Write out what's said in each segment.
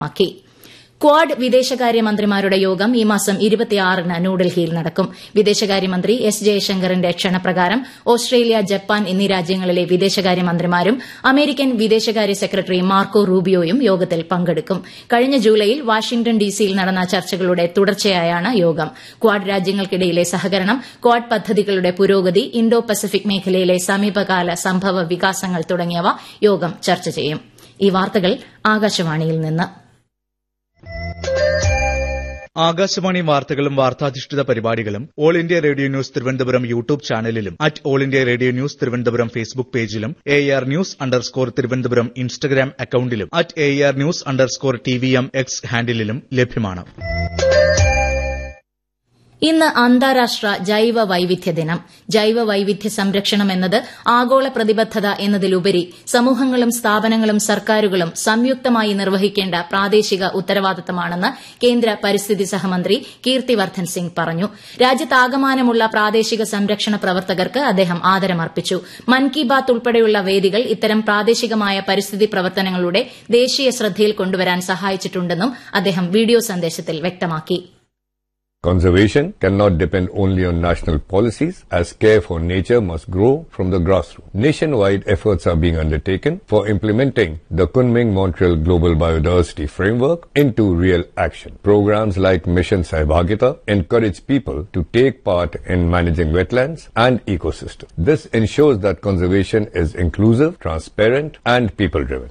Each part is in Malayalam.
വ്യക്തമാക്കി ക്വാഡ് വിദേശകാര്യമന്ത്രിമാരുടെ യോഗം ഈ മാസം ഇരുപത്തിയാറിന് ന്യൂഡൽഹിയിൽ നടക്കും വിദേശകാര്യമന്ത്രി എസ് ജയശങ്കറിന്റെ ക്ഷണപ്രകാരം ഓസ്ട്രേലിയ ജപ്പാൻ എന്നീ രാജ്യങ്ങളിലെ വിദേശകാര്യമന്ത്രിമാരും അമേരിക്കൻ വിദേശകാര്യ സെക്രട്ടറി മാർക്കോ റൂബിയോയും യോഗത്തിൽ പങ്കെടുക്കും കഴിഞ്ഞ ജൂലൈയിൽ വാഷിംഗ്ടൺ ഡിസിയിൽ നടന്ന ചർച്ചകളുടെ തുടർച്ചയായാണ് യോഗം ക്വാഡ് രാജ്യങ്ങൾക്കിടയിലെ സഹകരണം ക്വാഡ് പദ്ധതികളുടെ പുരോഗതി ഇന്തോ പസഫിക് മേഖലയിലെ സമീപകാല സംഭവ വികാസങ്ങൾ തുടങ്ങിയവ യോഗം ചർച്ച ചെയ്യും ഈ വാർത്തകൾ ആകാശവാണിയിൽ നിന്ന് ആകാശവാണി വാർത്തകളും വാർത്താധിഷ്ഠിത പരിപാടികളും all India radio news Thiruvananthapuram YouTube ചാനലിലും at all India radio news Thiruvananthapuram Facebook പേജിലും A R news underscore Thiruvananthapuram Instagram അക്കൌണ്ടിലും at A R news underscore T V M X ഹാൻഡിലും ലഭ്യമാണ് ഇന്ന് അന്താരാഷ്ട്ര ജൈവ വൈവിധ്യ ദിനം ജൈവ വൈവിധ്യ സംരക്ഷണം എന്നത് ആഗോള പ്രതിബദ്ധത എന്നതിലുപരി സമൂഹങ്ങളും സ്ഥാപനങ്ങളും സർക്കാരുകളും സംയുക്തമായി നിർവഹിക്കേണ്ട പ്രാദേശിക ഉത്തരവാദിത്തമാണെന്ന് കേന്ദ്ര പരിസ്ഥിതി സഹമന്ത്രി കീർത്തിവർദ്ധൻ സിംഗ് പറഞ്ഞു രാജ്യത്താകമാനമുള്ള പ്രാദേശിക സംരക്ഷണ പ്രവർത്തകർക്ക് അദ്ദേഹം ആദരമർപ്പിച്ചു മൻ കി ബാത്ത് ഉൾപ്പെടെയുള്ള വേദികൾ ഇത്തരം പ്രാദേശികമായ പരിസ്ഥിതി പ്രവർത്തനങ്ങളുടെ ദേശീയ ശ്രദ്ധയിൽ കൊണ്ടുവരാൻ സഹായിച്ചിട്ടുണ്ടെന്നും അദ്ദേഹം വീഡിയോ സന്ദേശത്തിൽ വ്യക്തമാക്കി Conservation cannot depend only on national policies as care for nature must grow from the grassroots. Nationwide efforts are being undertaken for implementing the Kunming-Montreal Global Biodiversity Framework into real action. Programs like Mission Saibhagita encourage people to take part in managing wetlands and ecosystems. This ensures that conservation is inclusive, transparent and people-driven.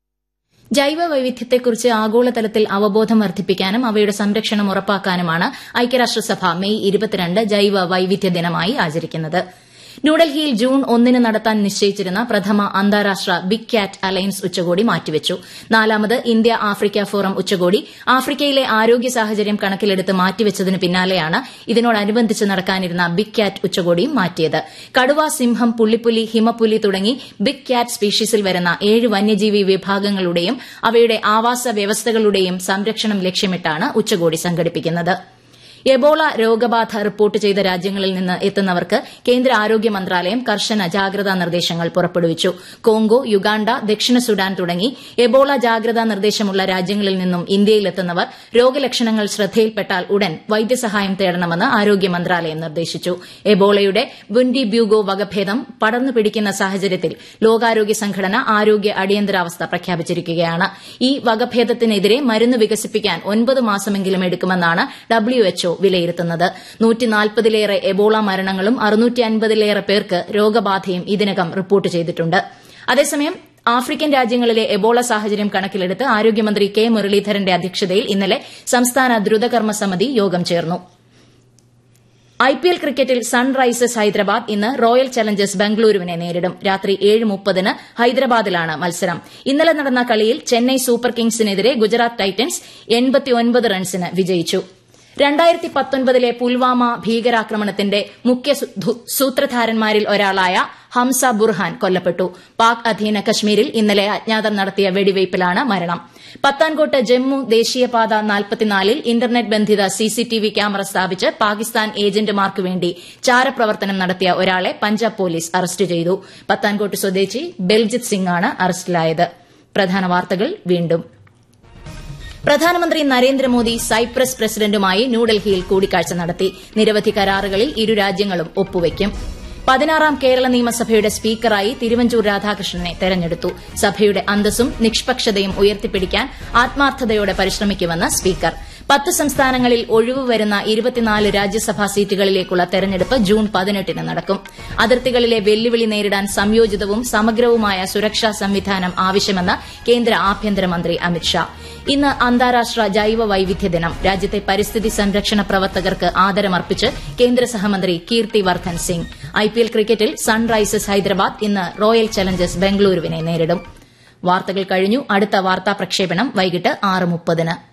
ജൈവ വൈവിധ്യത്തെക്കുറിച്ച് ആഗോളതലത്തിൽ അവബോധം വർദ്ധിപ്പിക്കാനും അവയുടെ സംരക്ഷണം ഉറപ്പാക്കാനുമാണ് ഐക്യരാഷ്ട്രസഭ മെയ് ഇരുപത്തിരണ്ട് ജൈവ വൈവിധ്യ ദിനമായി ആചരിക്കുന്നത് ന്യൂഡൽഹിയിൽ ജൂൺ ഒന്നിന് നടത്താൻ നിശ്ചയിച്ചിരുന്ന പ്രഥമ അന്താരാഷ്ട്ര ബിഗ് ക്യാറ്റ് അലയൻസ് ഉച്ചകോടി മാറ്റിവച്ചു നാലാമത് ഇന്ത്യ ആഫ്രിക്ക ഫോറം ഉച്ചകോടി ആഫ്രിക്കയിലെ ആരോഗ്യ സാഹചര്യം കണക്കിലെടുത്ത് മാറ്റിവച്ചതിന് പിന്നാലെയാണ് ഇതിനോടനുബന്ധിച്ച് നടക്കാനിരുന്ന ബിഗ് ക്യാറ്റ് ഉച്ചകോടിയും മാറ്റിയത് കടുവ സിംഹം പുള്ളിപ്പുലി ഹിമപ്പുലി തുടങ്ങി ബിഗ് ക്യാറ്റ് സ്പീഷീസിൽ വരുന്ന ഏഴ് വന്യജീവി വിഭാഗങ്ങളുടെയും അവയുടെ ആവാസ വ്യവസ്ഥകളുടെയും സംരക്ഷണം ലക്ഷ്യമിട്ടാണ് ഉച്ചകോടി സംഘടിപ്പിക്കുന്നത് എബോള രോഗബാധ റിപ്പോർട്ട് ചെയ്ത രാജ്യങ്ങളിൽ നിന്ന് എത്തുന്നവർക്ക് കേന്ദ്ര ആരോഗ്യ മന്ത്രാലയം കർശന ജാഗ്രതാ നിർദ്ദേശങ്ങൾ പുറപ്പെടുവിച്ചു കോങ്കോ യുഗാണ്ട ദക്ഷിണ സുഡാൻ തുടങ്ങി എബോള ജാഗ്രതാ നിർദ്ദേശമുള്ള രാജ്യങ്ങളിൽ നിന്നും ഇന്ത്യയിലെത്തുന്നവർ രോഗലക്ഷണങ്ങൾ ശ്രദ്ധയിൽപ്പെട്ടാൽ ഉടൻ വൈദ്യസഹായം തേടണമെന്ന് ആരോഗ്യ മന്ത്രാലയം നിർദ്ദേശിച്ചു എബോളയുടെ ബുൻഡി ബ്യൂഗോ വകഭേദം പടർന്നു പിടിക്കുന്ന സാഹചര്യത്തിൽ ലോകാരോഗ്യ സംഘടന ആരോഗ്യ അടിയന്തരാവസ്ഥ പ്രഖ്യാപിച്ചിരിക്കുകയാണ് ഈ വകഭേദത്തിനെതിരെ മരുന്ന് വികസിപ്പിക്കാൻ ഒൻപത് മാസമെങ്കിലും എടുക്കുമെന്നാണ് ഡബ്ല്യുഎച്ച്ഒ വിലയിരുത്തുന്നത് നൂറ്റിനാൽപ്പതിലേറെ എബോള മരണങ്ങളും അറുന്നൂറ്റി അൻപതിലേറെ പേർക്ക് രോഗബാധയും ഇതിനകം റിപ്പോർട്ട് ചെയ്തിട്ടുണ്ട് അതേസമയം ആഫ്രിക്കൻ രാജ്യങ്ങളിലെ എബോള സാഹചര്യം കണക്കിലെടുത്ത് ആരോഗ്യമന്ത്രി കെ മുരളീധരന്റെ അധ്യക്ഷതയിൽ ഇന്നലെ സംസ്ഥാന ദ്രുതകർമ്മ സമിതി യോഗം ചേർന്നു ഐപിഎൽ ക്രിക്കറ്റിൽ സൺറൈസേഴ്സ് ഹൈദരാബാദ് ഇന്ന് റോയൽ ചലഞ്ചേഴ്സ് ബംഗളൂരുവിനെ നേരിടും രാത്രി ഏഴ് മുപ്പതിന് ഹൈദരാബാദിലാണ് മത്സരം ഇന്നലെ നടന്ന കളിയിൽ ചെന്നൈ സൂപ്പർ കിങ്സിനെതിരെ ഗുജറാത്ത് ടൈറ്റൻസ് എൺപത്തിയൊൻപത് റൺസിന് വിജയിച്ചു രണ്ടായിരത്തി പത്തൊൻപതിലെ പുൽവാമ ഭീകരാക്രമണത്തിന്റെ മുഖ്യ സൂത്രധാരന്മാരിൽ ഒരാളായ ഹംസ ബുർഹാൻ കൊല്ലപ്പെട്ടു പാക് അധീന കശ്മീരിൽ ഇന്നലെ അജ്ഞാതർ നടത്തിയ വെടിവയ്പിലാണ് മരണം പത്താൻകോട്ട് ജമ്മു ദേശീയപാത നാൽപ്പത്തിനാലിൽ ഇന്റർനെറ്റ് ബന്ധിത സിസിടിവി ക്യാമറ സ്ഥാപിച്ച് പാകിസ്ഥാൻ ഏജന്റുമാർക്ക് വേണ്ടി ചാരപ്രവർത്തനം നടത്തിയ ഒരാളെ പഞ്ചാബ് പോലീസ് അറസ്റ്റ് ചെയ്തു പത്താൻകോട്ട് സ്വദേശി ബെൽജിത് സിംഗ് ആണ് അറസ്റ്റിലായത് പ്രധാന വാർത്തകൾ വീണ്ടും പ്രധാനമന്ത്രി നരേന്ദ്രമോദി സൈപ്രസ് പ്രസിഡന്റുമായി ന്യൂഡൽഹിയിൽ കൂടിക്കാഴ്ച നടത്തി നിരവധി കരാറുകളിൽ ഇരു രാജ്യങ്ങളും ഒപ്പുവയ്ക്കും പതിനാറാം കേരള നിയമസഭയുടെ സ്പീക്കറായി തിരുവഞ്ചൂർ രാധാകൃഷ്ണനെ തെരഞ്ഞെടുത്തു സഭയുടെ അന്തസ്സും നിഷ്പക്ഷതയും ഉയർത്തിപ്പിടിക്കാൻ ആത്മാർത്ഥതയോടെ പരിശ്രമിക്കുമെന്ന് സ്പീക്കർ പത്ത് സംസ്ഥാനങ്ങളിൽ ഒഴിവ് വരുന്ന ഇരുപത്തിനാല് രാജ്യസഭാ സീറ്റുകളിലേക്കുള്ള തെരഞ്ഞെടുപ്പ് ജൂൺ പതിനെട്ടിന് നടക്കും അതിർത്തികളിലെ വെല്ലുവിളി നേരിടാൻ സംയോജിതവും സമഗ്രവുമായ സുരക്ഷാ സംവിധാനം ആവശ്യമെന്ന് കേന്ദ്ര ആഭ്യന്തരമന്ത്രി അമിത്ഷാ ഇന്ന് അന്താരാഷ്ട്ര ജൈവ വൈവിധ്യ ദിനം രാജ്യത്തെ പരിസ്ഥിതി സംരക്ഷണ പ്രവർത്തകർക്ക് ആദരമർപ്പിച്ച് കേന്ദ്ര സഹമന്ത്രി കീർത്തി വർദ്ധൻ സിംഗ് ഐപിഎൽ ക്രിക്കറ്റിൽ സൺറൈസേഴ്സ് ഹൈദരാബാദ് ഇന്ന് റോയൽ ചലഞ്ചേഴ്സ് ബംഗളൂരുവിനെ നേരിടും വാർത്തകൾ കഴിഞ്ഞു അടുത്ത വാർത്താ പ്രക്ഷേപണം വൈകിട്ട് ആറ് മുപ്പതിന്